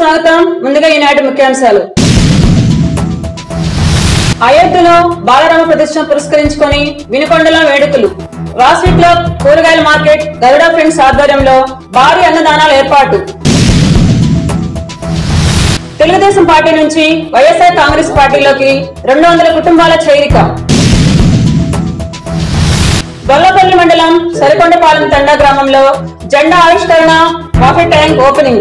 స్వాగతం ముందుగా ఈనాటి ముఖ్యాంశాలు అయోధ్యలో బాలరామ ప్రతిష్ట పురస్కరించుకొని వినుకొండలో వేడుకలు రాస్వి క్లబ్ కూరగాయల మార్కెట్ గరుడ ఫ్రెండ్స్ ఆధ్వర్యంలో భారీ అన్నదానాల ఏర్పాటు తెలుగుదేశం పార్టీ నుంచి వైఎస్ఆర్ కాంగ్రెస్ పార్టీలోకి రెండు వందల కుటుంబాల చేరిక గొల్లపల్లి మండలం సరికొండపాలెం తండా గ్రామంలో జెండా ఆవిష్కరణ కాఫీ ట్యాంక్ ఓపెనింగ్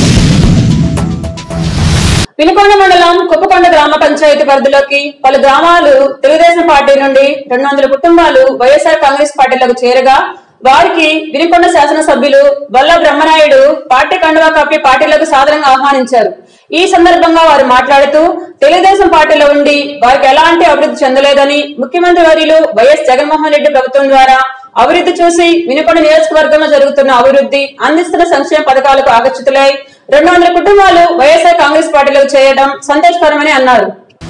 పిలికొండ మండలం కుప్పకొండ గ్రామ పంచాయతీ పరిధిలోకి పలు గ్రామాలు తెలుగుదేశం పార్టీ నుండి రెండు వందల కుటుంబాలు వైఎస్ఆర్ కాంగ్రెస్ పార్టీలకు చేరగా వారికి వినుకొండ శాసనసభ్యులు బొల్ల బ్రహ్మనాయుడు పార్టీ కండువా కప్పి పార్టీలకు సాధారణంగా ఆహ్వానించారు ఈ సందర్భంగా వారు మాట్లాడుతూ తెలుగుదేశం పార్టీలో ఉండి వారికి ఎలాంటి అభివృద్ధి చెందలేదని ముఖ్యమంత్రి వర్యులు వైఎస్ జగన్మోహన్ రెడ్డి ప్రభుత్వం ద్వారా అభివృద్ధి చూసి వినుకొండ నియోజకవర్గంలో జరుగుతున్న అభివృద్ధి అందిస్తున్న సంక్షేమ పథకాలకు ఆకర్షితులై రెండు వందల కుటుంబాలు వైఎస్ఆర్ కాంగ్రెస్ పార్టీలో చేయడం సంతోషకరమని అన్నారు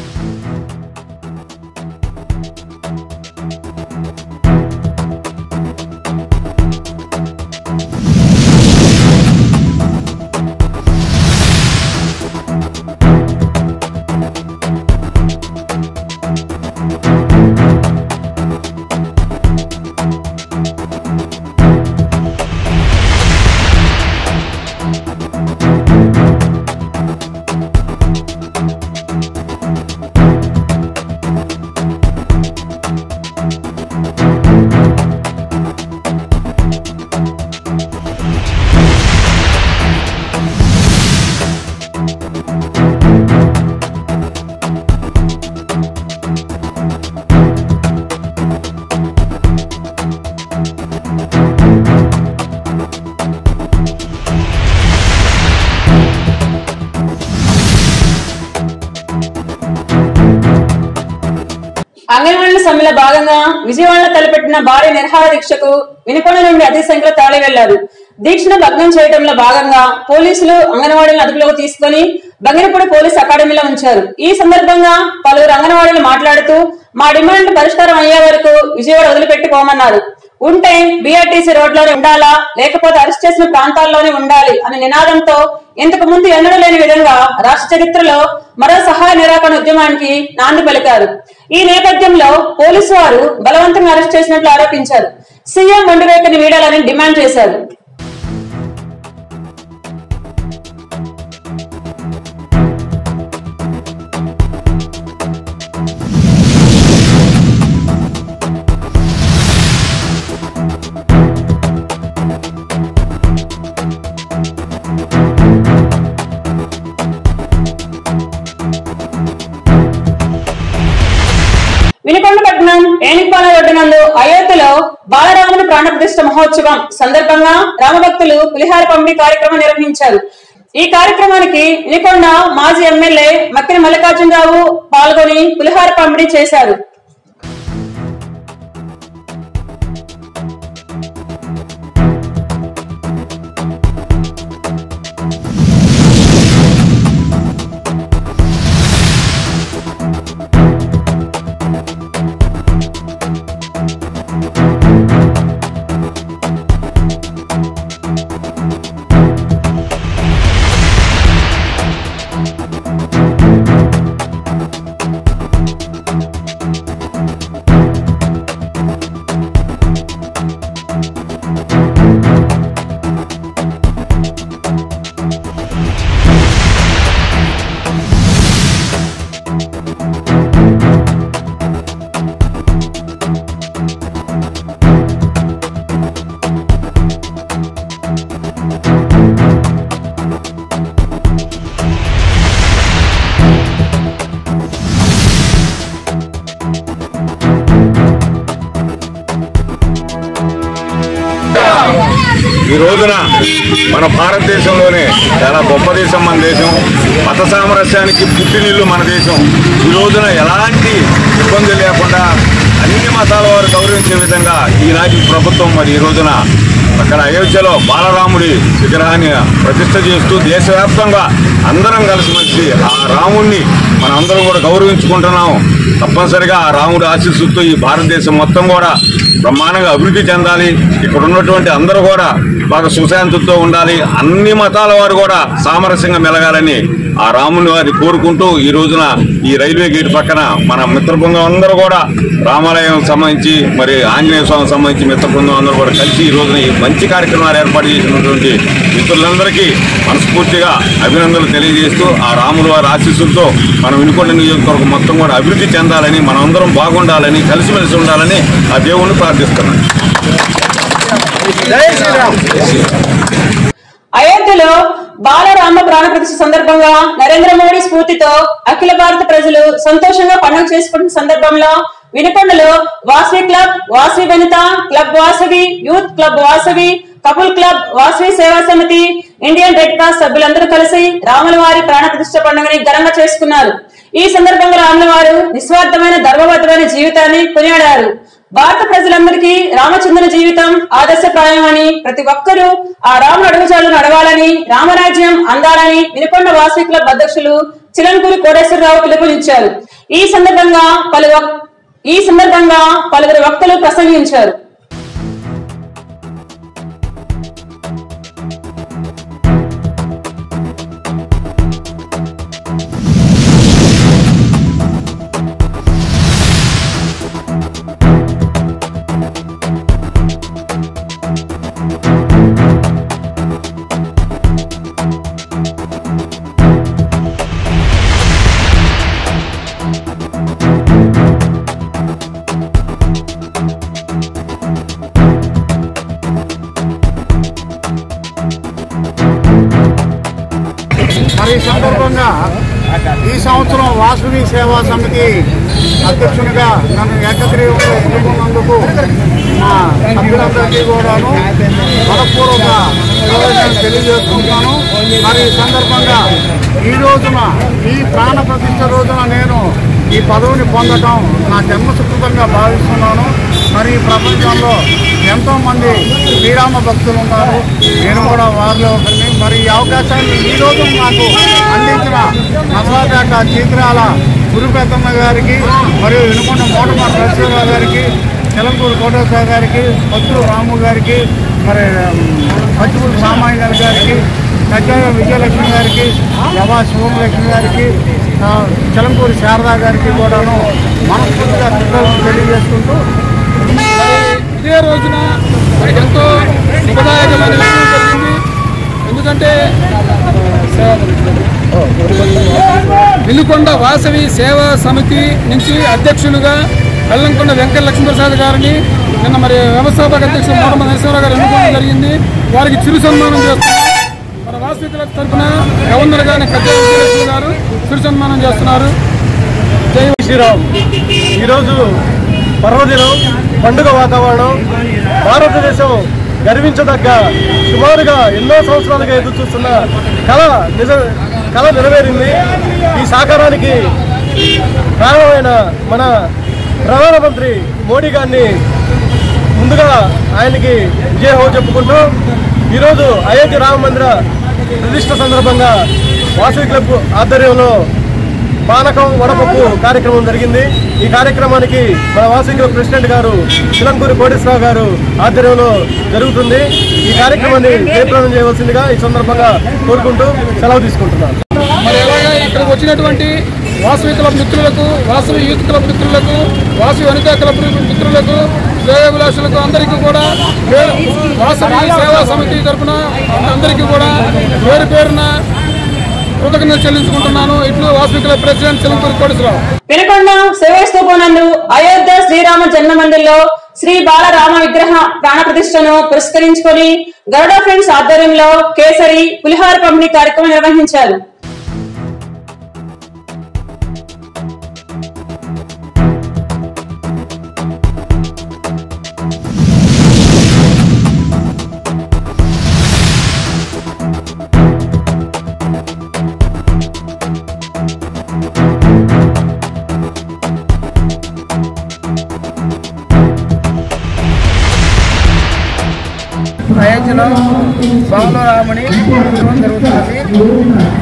అంగన్వాడీ సమ్మెలో భాగంగా విజయవాడలో తలపెట్టిన భారీ నిరహార దీక్షకు వినుకొండ నుండి అతి సంఖ్యలో తరలి వెళ్లారు దీక్షను భగ్నం చేయడంలో భాగంగా పోలీసులు అంగన్వాడీలను అదుపులోకి తీసుకుని బంగినపూడి పోలీస్ అకాడమీలో ఉంచారు ఈ సందర్భంగా పలువురు అంగన్వాడీలు మాట్లాడుతూ మా డిమాండ్ పరిష్కారం అయ్యే వరకు విజయవాడ వదిలిపెట్టుకోమన్నారు ఉంటే బీఆర్టీసీ రోడ్లోనే ఉండాలా లేకపోతే అరెస్ట్ చేసిన ప్రాంతాల్లోనే ఉండాలి అనే నినాదంతో ఇంతకు ముందు ఎన్నడూ లేని విధంగా రాష్ట్ర చరిత్రలో మరో సహాయ నిరాకరణ ఉద్యమానికి నాంది పలికారు ఈ నేపథ్యంలో పోలీసు వారు బలవంతంగా అరెస్ట్ చేసినట్లు ఆరోపించారు సీఎం మొండివేకని వీడాలని డిమాండ్ చేశారు వినుకొండ పట్టణం ఏనిపాల రోడ్డు నందు అయోధ్యలో బాలరాముని ప్రాణప్రతిష్ఠ మహోత్సవం సందర్భంగా రామభక్తులు పులిహార పంపిణీ కార్యక్రమం నిర్వహించారు ఈ కార్యక్రమానికి వినుకొండ మాజీ ఎమ్మెల్యే మక్కిన మల్లికార్జునరావు పాల్గొని పులిహార పంపిణీ చేశారు ఈ రోజున మన భారతదేశంలోనే చాలా గొప్ప దేశం మన దేశం మత సామరస్యానికి పుట్టినిల్లు మన దేశం ఈ రోజున ఎలాంటి ఇబ్బంది లేకుండా అన్ని మతాల వారు గౌరవించే విధంగా ఈనాటి ప్రభుత్వం మరి ఈ రోజున అక్కడ అయోధ్యలో బాలరాముడి విగ్రహాన్ని ప్రతిష్ట చేస్తూ దేశవ్యాప్తంగా అందరం కలిసిమెలిసి ఆ రాముణ్ణి మనం అందరం కూడా గౌరవించుకుంటున్నాం తప్పనిసరిగా ఆ రాముడి ఆశీస్సుతో ఈ భారతదేశం మొత్తం కూడా బ్రహ్మాండంగా అభివృద్ధి చెందాలి ఇక్కడ ఉన్నటువంటి అందరూ కూడా బాగా సుశాంతితో ఉండాలి అన్ని మతాల వారు కూడా సామరస్యంగా మెలగాలని ఆ రాముని వారిని కోరుకుంటూ ఈ రోజున ఈ రైల్వే గేట్ పక్కన మన మిత్ర బృందం అందరూ కూడా రామాలయం సంబంధించి మరి ఆంజనేయ స్వామి సంబంధించి మిత్ర బృందం అందరూ కూడా కలిసి ఈ రోజున ఈ మంచి కార్యక్రమాలు ఏర్పాటు చేసినటువంటి మిత్రులందరికీ మనస్ఫూర్తిగా అభినందనలు తెలియజేస్తూ ఆ రాముల వారి ఆశీస్సులతో మన వినుకొండ నియోజకవర్గం మొత్తం కూడా అభివృద్ధి చెందాలని మనమందరం బాగుండాలని కలిసిమెలిసి ఉండాలని ఆ దేవుణ్ణి ప్రార్థిస్తున్నాను అయోధ్యలో బాలరామ ప్రాణ ప్రతిష్ఠ సందర్భంగా నరేంద్ర మోడీ స్ఫూర్తితో అఖిల భారత ప్రజలు సంతోషంగా పండుగ చేసుకుంటున్న సందర్భంలో వినుకొండలో Vasavi club Vasavi Vanitha club Vasavi youth club Vasavi couple club Vasavi Seva Samithi Indian red cross సభ్యులందరూ కలిసి రాముల వారి ప్రాణ ప్రతిష్ఠ పండుగని ఘనంగా చేసుకున్నారు ఈ సందర్భంగా రాముల వారు నిస్వార్థమైన ధర్మబద్ధమైన జీవితాన్ని కొనియాడారు భారత ప్రజలందరికీ రామచంద్ర జీవితం ఆదర్శప్రాయమని ప్రతి ఒక్కరూ ఆ రాముడు అడుగుజాలు నడవాలని రామరాజ్యం అందాలని వినుకొండ వాసవి క్లబ్ అధ్యక్షులు చిలంకూరి కోటేశ్వరరావు పిలుపునిచ్చారు ఈ సందర్భంగా పలు వక్- ఈ సందర్భంగా పలువురు వక్తలు ప్రసంగించారు మరి ఈ సందర్భంగా ఈ సంవత్సరం వాసవి సేవా సమితి అధ్యక్షునిగా నన్ను ఏకగ్రీవంగా ఎన్నుకున్నందుకు మా సభ్యులందరికీ కూడాను మనపూర్వక శుభాకాంక్షలు తెలియజేసుకుంటున్నాను మరి ఈ సందర్భంగా ఈ రోజున ఈ ప్రాణ ప్రతిష్ఠ రోజున నేను ఈ పదవిని పొందడం నా జన్మ సుకృతంగా భావిస్తున్నాను మరి ఈ ప్రపంచంలో ఎంతో మంది శ్రీరామ భక్తులు ఉన్నారు నేను కూడా వారిలో ఒకరిని మరి ఈ అవకాశాన్ని ఈ రోజు నాకు అందించిన నసరాపేట చీత్రాల గురు పెద్దమ్మ గారికి మరియు వినుకొండ మోటమాట నరసింహరావు గారికి తెలంగూరు కోటేశ్వర గారికి పత్తులు రాము గారికి మరి పచ్చిపూడి సామాన్య గారికి కజ్జాయ విజయలక్ష్మి గారికి యవా శివలక్ష్మి గారికి ఆ, చలంపూరి శారదా గారికి కూడాను మనస్ఫూర్తిగా కృతజ్ఞతలు తెలియజేసుకుంటూ ఇదే రోజున మనకి ఎంతో శుభదాయకమైన విషయం జరిగింది ఎందుకంటే వినుకొండ వాసవి సేవా సమితి నుంచి అధ్యక్షులుగా వెల్లంకొండ వెంకట లక్ష్మీప్రసాద్ గారిని నిన్న మరి వ్యవస్థాపక అధ్యక్షులు మోడమ నరసింహరావు గారు ఎన్నుకోవడం జరిగింది వారికి చిరు సన్మానం చేస్తున్నారు మన వాసవి క్లబ్ తరఫున గవర్నర్ గారిని కజ్జా విజయలక్ష్మి గారు చిరు సన్మానం చేస్తున్నారు జై శ్రీరామ్ ఈరోజు పర్వదినం పండుగ వాతావరణం భారతదేశం గర్వించదగ్గ సుమారుగా ఎన్నో సంవత్సరాలుగా ఎదురు చూస్తున్న కళ నిజ కళ నెరవేరింది ఈ సాకారానికి కారణమైన మన ప్రధానమంత్రి మోడీ గారిని ముందుగా ఆయనకి విజయహో చెప్పుకుంటూ ఈరోజు అయోధ్య రామ మందిర ప్రతిష్ట సందర్భంగా వాసవి క్లబ్ ఆధ్వర్యంలో పానకం వడపప్పు కార్యక్రమం జరిగింది ఈ కార్యక్రమానికి మన వాసవి క్లబ్ ప్రెసిడెంట్ గారు చిలంకూరి కోటేశ్వరరావు గారు ఆధ్వర్యంలో జరుగుతుంది ఈ కార్యక్రమాన్ని జయప్రదం చేయవలసిందిగా ఈ సందర్భంగా కోరుకుంటూ సెలవు తీసుకుంటున్నాను మరి ఎలాగా ఇక్కడికి వచ్చినటువంటి వాసవి క్లబ్ మిత్రులకు వాసవి యూత్ క్లబ్ మిత్రులకు వాసవి వనితా క్లబ్ మిత్రులకు శ్రేయోభిలాషులకు అందరికీ కూడా పేరు- వాసవి సేవా సమితి తరఫున అందరికీ కూడా పేరు పేరున కృతజ్ఞతలు చెల్లించుకుంటున్నాను ఇట్లు వాసవి క్లబ్ ప్రెసిడెంట్ చిలంపూరి కోటేశ్వరరావు వినుకొండ శివస్తూపనందు అయోధ్య శ్రీరామ జన్మ మందిర్లో శ్రీ బాలరామ విగ్రహ ప్రాణ ప్రతిష్టను పురస్కరించుకొని గరుడ ఫ్రెండ్స్ ఆధ్వర్యంలో కేసరి పులిహార పంపిణీ కార్యక్రమం నిర్వహించారు అయోధ్యలో బాలరాముని ఉత్సవం జరుగుతున్నది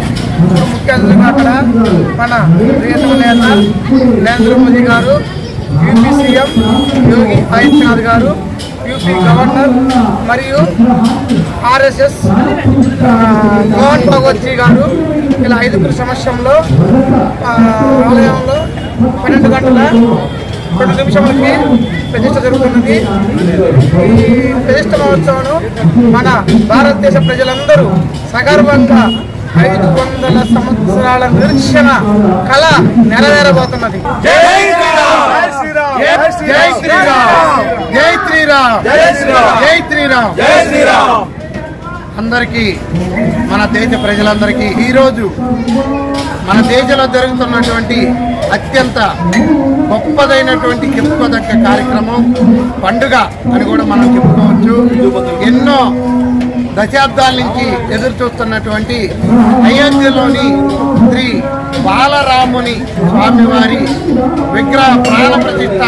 ఇప్పుడు ముఖ్య అతిథిగా అక్కడ మన ప్రియతమ నేత నరేంద్ర మోదీ గారు యూపీ సీఎం యోగి ఆదిత్యనాథ్ గారు యూపీ గవర్నర్ మరియు ఆర్ఎస్ఎస్ మోహన్ భగవత్జీ గారు ఇలా ఐదుగురు సమక్షంలో ఆ, ఆలయంలో పన్నెండు గంటల రెండు నిమిషములకి ప్రతిష్ట జరుగుతున్నది ఈ ప్రతిష్ట మహోత్సవం మన భారతదేశ ప్రజలందరూ సగర్వంగా ఐదు వందల సంవత్సరాల నిరీక్షణ కళ నెరవేరబోతున్నది జై శ్రీరామ్ జై శ్రీరామ్ జై శ్రీరామ్ జై శ్రీరామ్ జై శ్రీరామ్ జై శ్రీరామ్ అందరికీ మన దేశ ప్రజలందరికీ ఈరోజు మన దేశంలో జరుగుతున్నటువంటి అత్యంత గొప్పదైనటువంటి చెప్పుకోదగ్గ కార్యక్రమం పండుగ అని కూడా మనం చెప్పుకోవచ్చు ఎన్నో దశాబ్దాల నుంచి ఎదురు చూస్తున్నటువంటి అయోధ్యలోని శ్రీ బాలరాముని స్వామివారి విగ్రహ ప్రాణ ప్రతిష్ట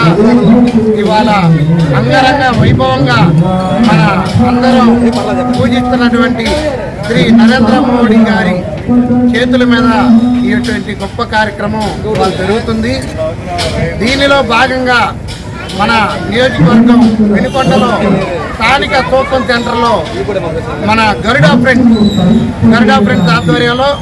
ఇవాళ అంగరంగ వైభవంగా మన అందరం పూజిస్తున్నటువంటి శ్రీ నరేంద్ర మోడీ గారి చేతుల మీద ఇటువంటి గొప్ప కార్యక్రమం ఇవాళ జరుగుతుంది దీనిలో భాగంగా మన నియోజకవర్గం వెనుకొండలో స్థానిక సూపర్ సెంటర్లో మన గరుడా ఫ్రెండ్స్ గరుడా ఫ్రెండ్స్ ఆధ్వర్యంలో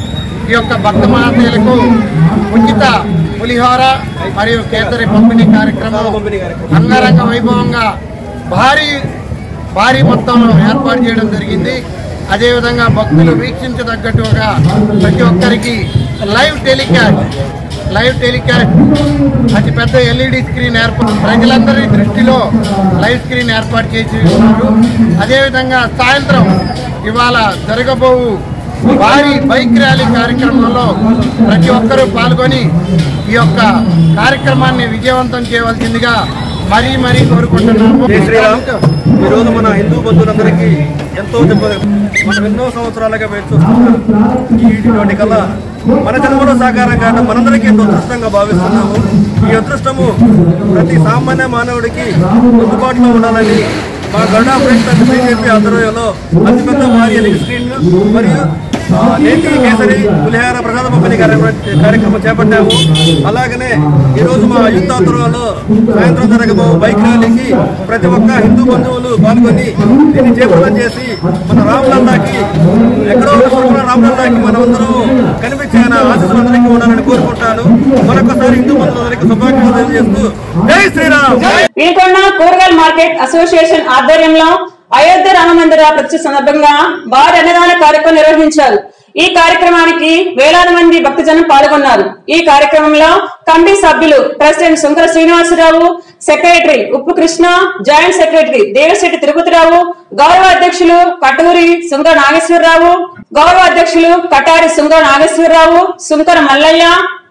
ఈ యొక్క భక్త మహాశయులకు ఉచిత పులిహోర మరియు కేసరి పంపిణీ కార్యక్రమం అంగరంగ వైభవంగా భారీ భారీ మొత్తంలో ఏర్పాటు చేయడం జరిగింది అదేవిధంగా భక్తులు వీక్షించదగ్గట్టుగా ప్రతి ఒక్కరికి లైవ్ టెలికాస్ట్ లైవ్ టెలికాస్ట్ అతి పెద్ద ఎల్ఈడి స్క్రీన్ ఏర్పాటు ప్రజలందరి దృష్టిలో లైవ్ స్క్రీన్ ఏర్పాటు చేసి ఉన్నారు అదేవిధంగా సాయంత్రం ఇవాళ జరగబోవు భారీ బైక్ ర్యాలీ కార్యక్రమంలో ప్రతి ఒక్కరూ పాల్గొని ఈ యొక్క కార్యక్రమాన్ని విజయవంతం చేయవలసిందిగా మరీ మరీ కోరుకుంటున్నాము జై శ్రీరామ్ ఈరోజు మన హిందూ బంధువులందరికీ ఎంతో చెప్ప మనం ఎన్నో సంవత్సరాలుగా వేచి చూస్తున్న ఈ ఇటువంటి కళ మన జన్మలో సాకారం కావడం మనందరికీ ఎంతో అదృష్టంగా భావిస్తున్నాము ఈ అదృష్టము ప్రతి సామాన్య మానవుడికి అందుబాటులో ఉండాలని మా గరుడా ఫ్రెండ్స్ అండ్ బీజేపీ ఆధ్వర్యంలో అతిపెద్ద భారీ ఎల్ఈడి స్క్రీన్ మరియు ఆ, నేతి కేసరి పులిహార ప్రసాద పంపిణీ కార్యక్రమం కార్యక్రమం చేపట్టాము అలాగనే ఈరోజు మా యూత్ ఆధ్వర్యంలో సాయంత్రం జరగబో బైక్ ర్యాలీకి ప్రతి ఒక్క హిందూ బంధువులు పాల్గొని దీన్ని చేపట్టం చేసి మన రామలల్లాకి ఎక్కడో ఒక చోటున రామలల్లాకి మనమందరం కనిపించే ఆయన ఆశీస్సులు అందరికీ ఉండాలని కోరుకుంటాను మరొకసారి హిందూ బంధువులందరికీ శుభాకాంక్షలు తెలియజేస్తూ జై శ్రీరామ్ వీకొండ కూరగాయల మార్కెట్ అసోసియేషన్ ఆధ్వర్యంలో అయోధ్య రామ మందిర ప్రతిష్ట సందర్భంగా భారీ అన్నదాన కార్యక్రమం నిర్వహించారు ఈ కార్యక్రమానికి వేలాది మంది భక్తజనం పాల్గొన్నారు ఈ కార్యక్రమంలో కమిటీ సభ్యులు president Shankara Srinivasarao secretary Uppu Krishna joint secretary Devasetti Tirupatirao గౌరవ అధ్యక్షులు కటూరి సుంగ నాగేశ్వరరావు గౌరవ అధ్యక్షులు కటారి సుంగ నాగేశ్వరరావు సుంకర మల్లయ్య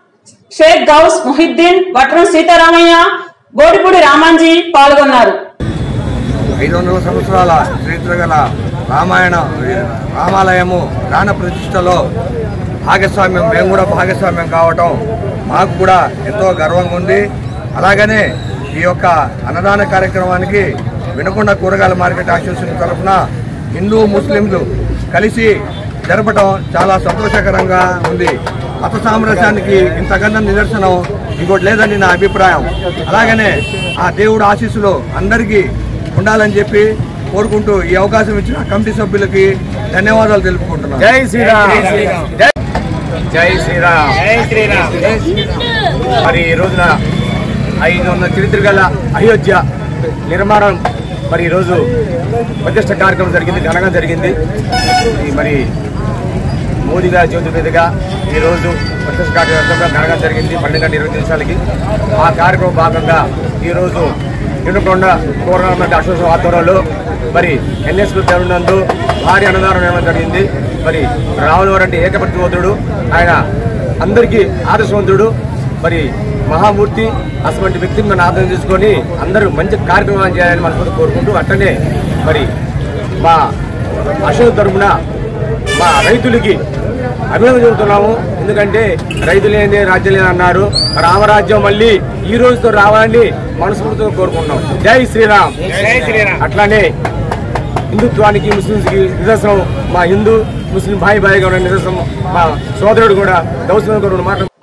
షేక్ గౌస్ ముహిద్దీన్ వట్రం సీతారామయ్య బోడిపూడి రామాంజీ పాల్గొన్నారు ఐదు వందల సంవత్సరాల చరిత్ర గల రామాయణ రామాలయము ప్రాణ ప్రతిష్టలో భాగస్వామ్యం మేము కూడా భాగస్వామ్యం కావటం మాకు కూడా ఎంతో గర్వంగా ఉంది అలాగనే ఈ యొక్క అన్నదాన కార్యక్రమానికి వినకొండ కూరగాయల మార్కెట్ అసోసియేషన్ తరఫున హిందూ ముస్లింలు కలిసి జరపడం చాలా సంతోషకరంగా ఉంది మత సామరస్యానికి ఇంతకన్నా నిదర్శనం ఇంకోటి లేదని నా అభిప్రాయం అలాగనే ఆ దేవుడు ఆశీస్సులు అందరికీ ఉండాలని చెప్పి కోరుకుంటూ ఈ అవకాశం ఇచ్చిన కమిటీ సభ్యులకి ధన్యవాదాలు తెలుపుకుంటున్నాను జై శ్రీరామ్ జై శ్రీరామ్ జై శ్రీరామ్ మరి ఈ రోజున ఐదు వందల చరిత్ర గల అయోధ్య నిర్మాణం మరి ఈరోజు ప్రతిష్ట కార్యక్రమం జరిగింది ఘనంగా జరిగింది ఈ మరి మోదీ గారి జ్యోతి మీదుగా ఈరోజు ప్రతిష్ట కార్యక్రమం ఘనంగా జరిగింది పన్నెండు గంటల ఇరవై నిమిషాలకి ఆ కార్యక్రమం భాగంగా ఈరోజు నిండుకొండ కోరనామెంట్ అసోసియేషన్ ఆధ్వర్యంలో మరి ఎన్ఎస్ నందు భారీ అన్నదానం ఇవ్వడం జరిగింది మరి రావుల వారంటే ఏకపత్రివోతుడు ఆయన అందరికీ ఆదర్శవంతుడు మరి మహామూర్తి అటువంటి వ్యక్తిని మనం ఆదరణ తీసుకొని అందరూ మంచి కార్యక్రమాలు చేయాలని మనస్ఫూర్తి కోరుకుంటూ అట్టనే మరి మా అశోక్ తరపున మా రైతులకి అభినందన చెబుతున్నాము ఎందుకంటే రైతులేంది రాజ్యం లేని అన్నారు రామరాజ్యం మళ్ళీ ఈ రోజుతో రావాలని మనస్ఫూర్తిగా కోరుకుంటున్నాం జై శ్రీరామ్ జై శ్రీరామ్ అట్లానే హిందుత్వానికి ముస్లింస్కి నిదర్శనం మా హిందూ ముస్లిం భాయి భాయిగా ఉన్న నిదర్శనం మా సోదరుడు కూడా దౌత్యం కూడా మాట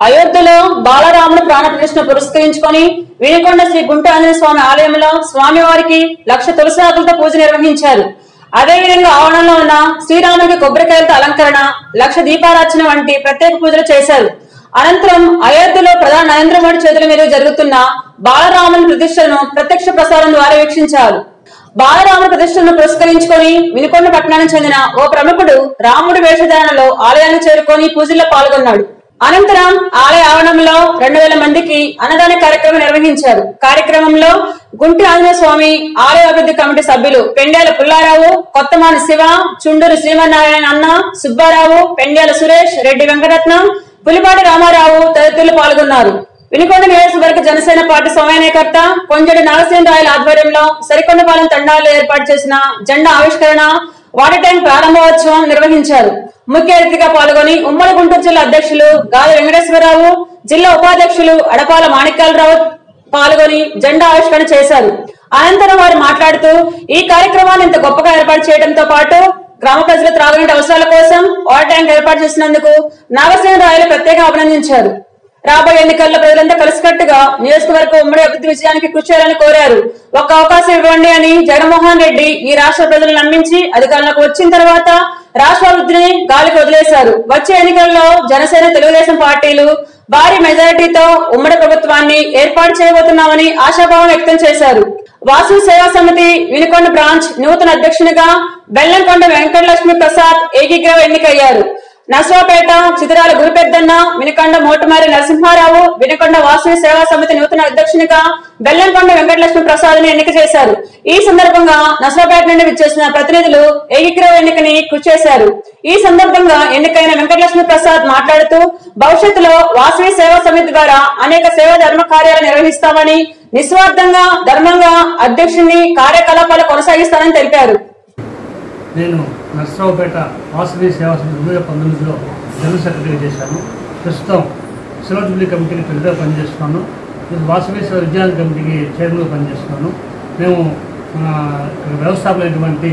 అయోధ్యలో బాలరాముడు ప్రాణ ప్రతిష్ఠ పురస్కరించుకొని వినుకొండ శ్రీ గుంట ఆంజనేయ స్వామి ఆలయంలో స్వామివారికి లక్ష తులసాకులతో పూజ నిర్వహించారు అదేవిధంగా ఆవరణంలో ఉన్న శ్రీరాముడికి కొబ్బరికాయలతో అలంకరణ లక్ష దీపారాధన వంటి ప్రత్యేక పూజలు చేశారు అనంతరం అయోధ్యలో ప్రధాని నరేంద్ర మోడీ చేతుల మీద జరుగుతున్న బాలరాముని ప్రతిష్టను ప్రత్యక్ష ప్రసారం ద్వారా వీక్షించారు బాలరాముడి ప్రతిష్టను పురస్కరించుకొని వినుకొండ పట్టణానికి చెందిన ఓ ప్రముఖుడు రాముడి వేషధారణలో ఆలయానికి చేరుకొని పూజల్లో పాల్గొన్నాడు అనంతరం ఆలయ ఆవరణంలో రెండు వేల మందికి అన్నదాన కార్యక్రమం నిర్వహించారు కార్యక్రమంలో గుంటి ఆంజనేయ స్వామి ఆలయ అభివృద్ధి కమిటీ సభ్యులు పెండ్యాల పుల్లారావు కొత్తమాని శివ చుండూరు శ్రీమన్నారాయణ అన్న సుబ్బారావు పెండ్యాల సురేష్ రెడ్డి వెంకటరత్నం పులిపాటి రామారావు తదితరులు పాల్గొన్నారు వినుకొండ నియోజకవర్గ జనసేన పార్టీ సమన్వయకర్త కొంజడి నాగసేనరాయల ఆధ్వర్యంలో సరికొండపాలెం తండాల్లో ఏర్పాటు చేసిన జెండా ఆవిష్కరణ వాటర్ ట్యాంక్ ప్రారంభోత్సవం నిర్వహించారు ముఖ్య అతిథిగా పాల్గొని ఉమ్మడి గుంటూరు జిల్లా అధ్యక్షులు గాలి వెంకటేశ్వరరావు జిల్లా ఉపాధ్యక్షులు అడపాల మాణిక్యాలరావు పాల్గొని జెండా ఆవిష్కరణ చేశారు అనంతరం వారు మాట్లాడుతూ ఈ కార్యక్రమాన్ని ఇంత గొప్పగా ఏర్పాటు చేయడంతో పాటు గ్రామ ప్రజల త్రాగునీటి అవసరాల కోసం వాటర్ ట్యాంక్ ఏర్పాటు చేసినందుకు నాగసేన రాయలు ప్రత్యేకంగా అభినందించారు రాబోయే ఎన్నికల్లో ప్రజలంతా కలిసికట్టుగా నియోజకవర్గ ఉమ్మడి అభివృద్ధి విజయానికి కృషి చేయాలని కోరారు ఒక అవకాశం ఇవ్వండి అని జగన్మోహన్ రెడ్డి ఈ రాష్ట్ర ప్రజలను నమ్మించి అధికారంలోకి వచ్చిన తర్వాత రాష్ట్ర అభివృద్ధిని గాలికి వదిలేశారు వచ్చే ఎన్నికల్లో జనసేన తెలుగుదేశం పార్టీలు భారీ మెజారిటీతో ఉమ్మడి ప్రభుత్వాన్ని ఏర్పాటు చేయబోతున్నామని ఆశాభావం వ్యక్తం చేశారు వాసు సేవా సమితి వినుకొండ బ్రాంచ్ నూతన అధ్యక్షునిగా బెల్లంకొండ వెంకటలక్ష్మి ప్రసాద్ ఏకీగ్రవ ఎన్నికయ్యారు నర్సరావుపేట చిదిరాల గురుపెద్దన్న వినుకొండ మోటుమారి నరసింహారావు వినుకొండ వాసవి సేవా సమితి నూతన అధ్యక్షునిగా బెల్లంకొండ వెంకటలక్ష్మి ప్రసాద్ ని ఎన్నిక చేశారు ఈ సందర్భంగా నర్సరావుపేట నుండి విచ్చేసిన ప్రతినిధులు ఏకీగ్రవ ఎన్నికని కృషి చేశారు ఈ సందర్భంగా ఎన్నికైన వెంకటలక్ష్మి ప్రసాద్ మాట్లాడుతూ భవిష్యత్తులో వాసవి సేవా సమితి ద్వారా అనేక సేవా ధర్మ కార్యాలు నిర్వహిస్తామని నిస్వార్థంగా ధర్మంగా అధ్యక్షుని కార్యకలాపాలు కొనసాగిస్తానని తెలిపారు నేను నర్సరావుపేట వాసవి సేవా సమితి రెండు వేల పంతొమ్మిదిలో జనరల్ సెక్రటరీ చేశాను ప్రస్తుతం సిల్వర్ జూబ్లీ కమిటీకి ప్రెసిడెంట్గా పనిచేస్తున్నాను ఇప్పుడు వాసవి సేవ విజ్ఞాన కమిటీకి చైర్మన్గా పనిచేస్తున్నాను మేము మన ఇక్కడ వ్యవస్థాపకులైనటువంటి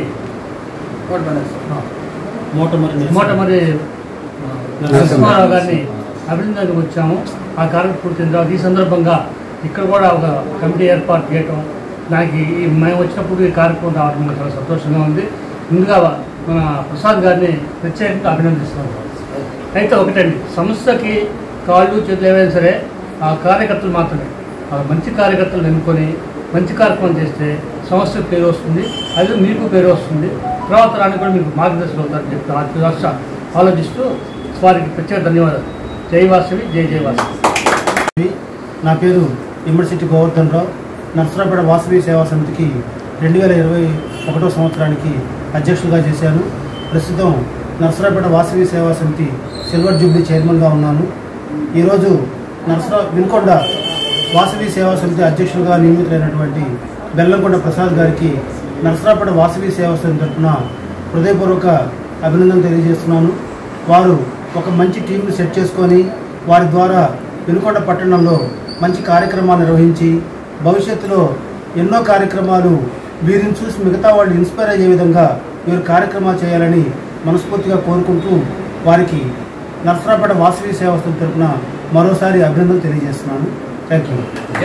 మోటమరి నరసింహారావు గారిని అభినందనకు వచ్చాము ఆ కార్యక్రమం పూర్తయిన తర్వాత ఈ సందర్భంగా ఇక్కడ కూడా ఒక కమిటీ ఏర్పాటు చేయటం నాకు ఈ మేము వచ్చినప్పుడు ఈ కార్యక్రమం రావడం నాకు చాలా సంతోషంగా ఉంది ముందుగా మన ప్రసాద్ గారిని ప్రత్యేకంగా అభినందిస్తున్నాను అయితే ఒకటండి సంస్థకి కాళ్ళు చేతులు ఏవైనా సరే ఆ కార్యకర్తలు మాత్రమే ఆ మంచి కార్యకర్తలు ఎన్నుకొని మంచి కార్యక్రమం చేస్తే సంస్థకు పేరు వస్తుంది అది మీకు పేరు వస్తుంది తర్వాత రాని కూడా మీకు మార్గదర్శనం అవుతారని చెప్పి ఆ రాష్ట్ర ఆలోచిస్తూ వారికి ప్రత్యేక ధన్యవాదాలు జై వాసవి జై జై వాసవి నా పేరు ఇమ్మడిశెట్టి గోవర్ధన్ రావు నర్సరాపేట వాసవి సేవా సమితికి రెండు వేల ఇరవై ఒకటో సంవత్సరానికి అధ్యక్షుడిగా చేశాను ప్రస్తుతం నర్సరాపేట వాసవి సేవా సమితి సిల్వర్ జూబ్లీ చైర్మన్గా ఉన్నాను ఈరోజు నర్సరా వినుకొండ వాసవి సేవా సమితి అధ్యక్షుడిగా నియమితులైనటువంటి బెల్లంకొండ ప్రసాద్ గారికి నర్సరాపేట వాసవి సేవా సమితి తరఫున హృదయపూర్వక అభినందన తెలియజేస్తున్నాను వారు ఒక మంచి టీంను సెట్ చేసుకొని వారి ద్వారా వినుకొండ పట్టణంలో మంచి కార్యక్రమాలు నిర్వహించి భవిష్యత్తులో ఎన్నో కార్యక్రమాలు వీరిని చూసి మిగతా వాళ్ళు ఇన్స్పైర్ అయ్యే విధంగా వీరు కార్యక్రమాలు చేయాలని మనస్ఫూర్తిగా కోరుకుంటూ వారికి నర్సరాపేట వాసవి సేవా సమితి తరఫున మరోసారి అభినందన తెలియజేస్తున్నాను థ్యాంక్ యూ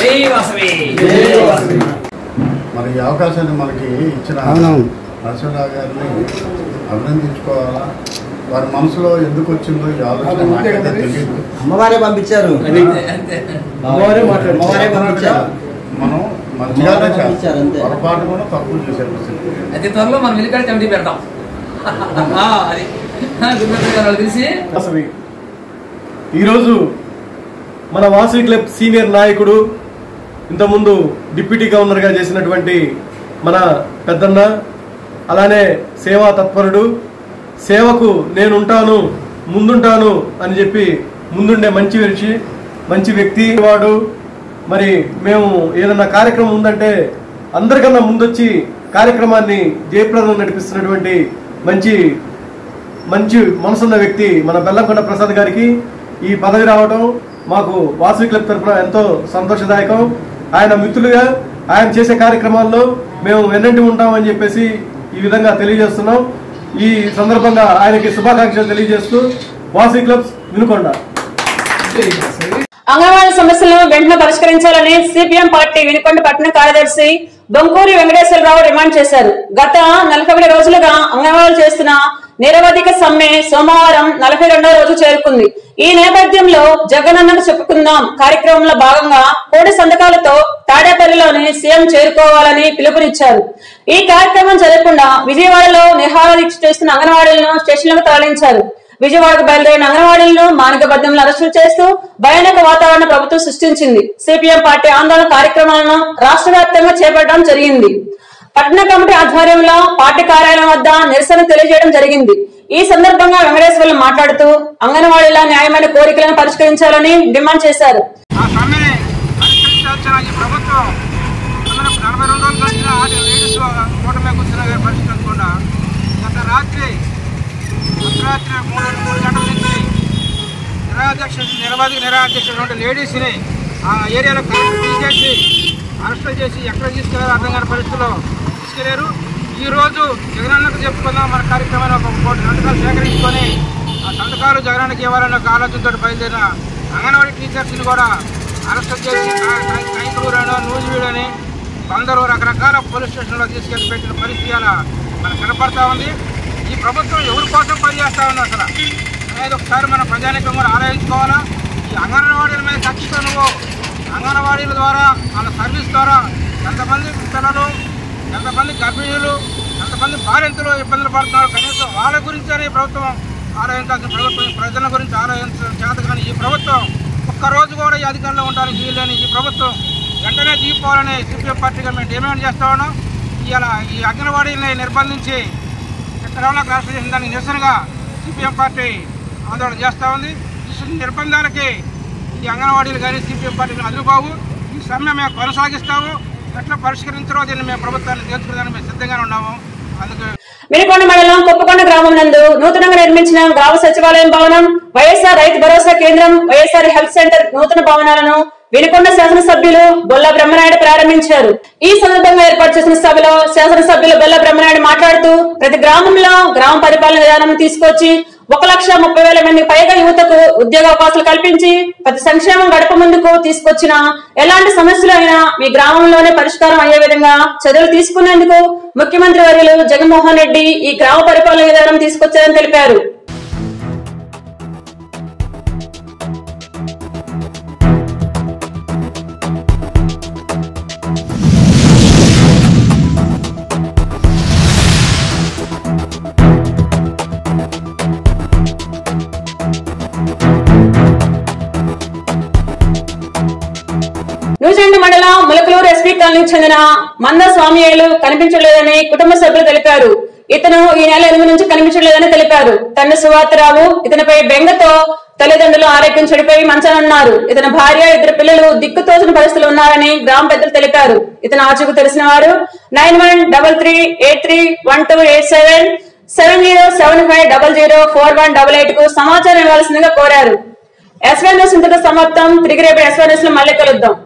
మరి ఈ అవకాశాన్ని మనకి ఇచ్చిన నరసింహరావు గారిని అభినందించుకోవాలా వారి మనసులో ఎందుకు వచ్చిందో ఈ ఆలోచన నాకైతే తెలియదు అమ్మవారే పంపించారు అమ్మవారే మాట్లాడారు. అమ్మవారే పంపించారు మనం మంచిగానే పంపించారు, చేస్తాం అంతే. పొరపాటు కూడా తప్పు చేశారు అతి త్వరలో మనం వెలికాడ కమిటీ పెడతాం ఆ, అది గురుపెట్ట గారు వాళ్ళు తెలిసి వాసవి ఈరోజు మన వాసవి క్లబ్ సీనియర్ నాయకుడు ఇంతకుముందు డిప్యూటీ గవర్నర్గా చేసినటువంటి మన పెద్దన్న అలానే సేవా తత్పరుడు సేవకు నేనుంటాను ముందుంటాను అని చెప్పి ముందుండే మంచి వ్యక్తి మంచి వ్యక్తి వాడు మరి మేము ఏదన్నా కార్యక్రమం ఉందంటే అందరికన్నా ముందొచ్చి కార్యక్రమాన్ని జయప్రదం నడిపిస్తున్నటువంటి మంచి మంచి మనసున్న వ్యక్తి మన బెల్లంకొండ ప్రసాద్ గారికి ఈ పదవి రావడం మాకు వాసవి క్లబ్ తరఫున ఎంతో సంతోషదాయకం ఆయన మిత్రులుగా ఆయన చేసే కార్యక్రమాల్లో మేము వెన్నంటి ఉంటామని చెప్పేసి ఈ విధంగా తెలియజేస్తున్నాం ఈ సందర్భంగా ఆయనకి శుభాకాంక్షలు తెలియజేస్తూ వాసవి క్లబ్స్ వినుకొండ అంగన్వాడీ సమస్యలను వెంటనే పరిష్కరించాలని సిపిఎం పార్టీ వినుకొండ పట్టణ కార్యదర్శి బొంకూరి వెంకటేశ్వరరావు డిమాండ్ చేశారు గత నలభై రోజులుగా అంగన్వాడీలు చేస్తున్న నిరవధిక సమ్మె సోమవారం నలభై రెండవ రోజు చేరుకుంది ఈ నేపథ్యంలో జగనన్నకు చెప్పుకుందాం కార్యక్రమంలో భాగంగా కోటి సంతకాలతో తాడేపల్లిలోని సీఎం చేరుకోవాలని పిలుపునిచ్చారు ఈ కార్యక్రమం జరగకుండా విజయవాడలో నిహార దీక్ష చేస్తున్న అంగన్వాడీలను స్టేషన్లకు తరలించారు విజయవాడకు బయలుదేరిన అంగన్వాడీలను మానకబద్ధంలో అరెస్టులు చేస్తూ భయానక వాతావరణ ప్రభుత్వం సృష్టించింది సిపిఎం పార్టీ ఆందోళన కార్యక్రమాలను రాష్ట్ర వ్యాప్తంగా చేపట్టడం జరిగింది పట్టణ కమిటీ ఆధ్వర్యంలో పార్టీ కార్యాలయం వద్ద నిరసన తెలియజేయడం జరిగింది ఈ సందర్భంగా వెంకటేశ్వర్లు మాట్లాడుతూ అంగన్వాడీల న్యాయమైన కోరికలను పరిష్కరించాలని డిమాండ్ చేశారు ఆ సమ్మెని పరిష్కరించాల్సిన ఈ ప్రభుత్వం మనకు నలభై రెండు రోజులు గడిచిన ఆడి లేడీస్ కూటమి కూర్చున్న గారి పరిష్కరించకుండా గత రాత్రి అర్ధరాత్రి మూడు మూడు గంటల నుంచి నిరాధ్యక్ష నిరవధి నిరాధ్యక్షుడు లేడీస్ని ఆ ఏరియాలో కరెక్ట్ తీసేసి అరెస్టులు చేసి ఎక్కడ తీసుకెళ్లారో అర్థం కాని పరిస్థితుల్లో తీసుకెళ్లారు ఈ రోజు జగనన్నకు చెప్పుకుందాం మన కార్యక్రమాన్ని ఒక కోటి సంతకాలు సేకరించుకొని ఆ సంతకాలు జగనన్నకి ఇవ్వాలన్న ఒక ఆలోచనతో బయలుదేరిన అంగన్వాడీ టీచర్స్ని కూడా అరెస్ట్ చేసి కైకూరు అని నూజివీడు అని కొందరు రకరకాల పోలీస్ స్టేషన్లో తీసుకెళ్లి పెట్టిన పరిస్థితి అలా మనకు కనపడతా ఉంది ఈ ప్రభుత్వం ఎవరి కోసం పనిచేస్తా ఉంది అసలు అనేది ఒకసారి మన ప్రజానికం కూడా ఆలోచించుకోవాలా ఈ అంగన్వాడీల మీద కక్షతో నువ్వు అంగన్వాడీల ద్వారా వాళ్ళ సర్వీస్ ద్వారా ఎంతమంది పిల్లలు ఎంతమంది గర్భిణీలు ఎంతమంది బాలింతలు ఇబ్బందులు పడుతున్నారు కనీసం వాళ్ళ గురించి అనే ప్రభుత్వం ఆలోచించాల్సిన ప్రభుత్వం ప్రజల గురించి ఆలోచించడం చేత కానీ ఈ ప్రభుత్వం ఒక్కరోజు కూడా ఈ అధికారంలో ఉండడానికి వీల్లేని ఈ ప్రభుత్వం వెంటనే దిగిపోవాలని సిపిఎం పార్టీగా మేము డిమాండ్ చేస్తా ఉన్నాం ఇలా ఈ అంగన్వాడీని నిర్బంధించి చక్రంలోకి రాష్ట్ర చేసిన దానికి నిరసనగా సిపిఎం పార్టీ ఆందోళన చేస్తూ ఉంది ఈ నిర్బంధాలకి ఈ అంగన్వాడీలు కానీ సిపిఎం పార్టీలు అదురుబాబు ఈ సమ్మె మేము కొనసాగిస్తాము ఎట్లా పరిష్కరించరో దీన్ని మేము ప్రభుత్వాన్ని తెలుసుకునేదానికి మేము సిద్ధంగానే ఉన్నాము అందుకు మిరికొండ మండలం కుప్పకొండ గ్రామం నందు నూతనంగా నిర్మించిన గ్రామ సచివాలయం భవనం వైఎస్ఆర్ రైతు భరోసా కేంద్రం వైఎస్ఆర్ హెల్త్ సెంటర్ నూతన భవనాలను వినుకొండ శాసనసభ్యులు బొల్ల బ్రహ్మనాయుడు ప్రారంభించారు ఈ సందర్భంగా ఏర్పాటు చేసిన సభలో శాసనసభ్యులు బొల్ల బ్రహ్మనాయుడు మాట్లాడుతూ ప్రతి గ్రామంలో గ్రామ పరిపాలన విధానం తీసుకొచ్చి ఒక లక్ష ముప్పై వేల మంది పైగా యువతకు ఉద్యోగ అవకాశాలు కల్పించి ప్రతి సంక్షేమం గడప ముందుకు తీసుకొచ్చిన ఎలాంటి సమస్యలు అయినా మీ గ్రామంలోనే పరిష్కారం అయ్యే విధంగా చర్యలు తీసుకునేందుకు ముఖ్యమంత్రి వర్యులు జగన్మోహన్ రెడ్డి ఈ గ్రామ పరిపాలన విధానం తీసుకొచ్చారని తెలిపారు న్యూజిలాండ్ మండలం ములకలూరు ఎస్పీ కాలనీకి చెందిన మంద స్వామియేలు కనిపించలేదని కుటుంబ సభ్యులు తెలిపారు ఇతను ఈ నెల ఎనిమిది నుంచి కనిపించలేదని తెలిపారు తండ్రి సువార్తరావు ఇతనిపై బెంగతో తల్లిదండ్రులు ఆరోగ్యం చెడిపోయి మంచానున్నారు ఇతని భార్య ఇద్దరు పిల్లలు దిక్కుతోచిన పరిస్థితులు ఉన్నారని గ్రామ పెద్దలు తెలిపారు ఇతను ఆచూకు తెలిసిన వారు nine one double three eight three one two eight seven seven zero seven five double zero four one double eight కు సమాచారం ఇవ్వాల్సిందిగా కోరారు ఎస్వై న్యూస్ ఇంతతో సమాప్తం తిరిగి రేపు ఎస్వై న్యూస్ లో మళ్ళీ కలుద్దాం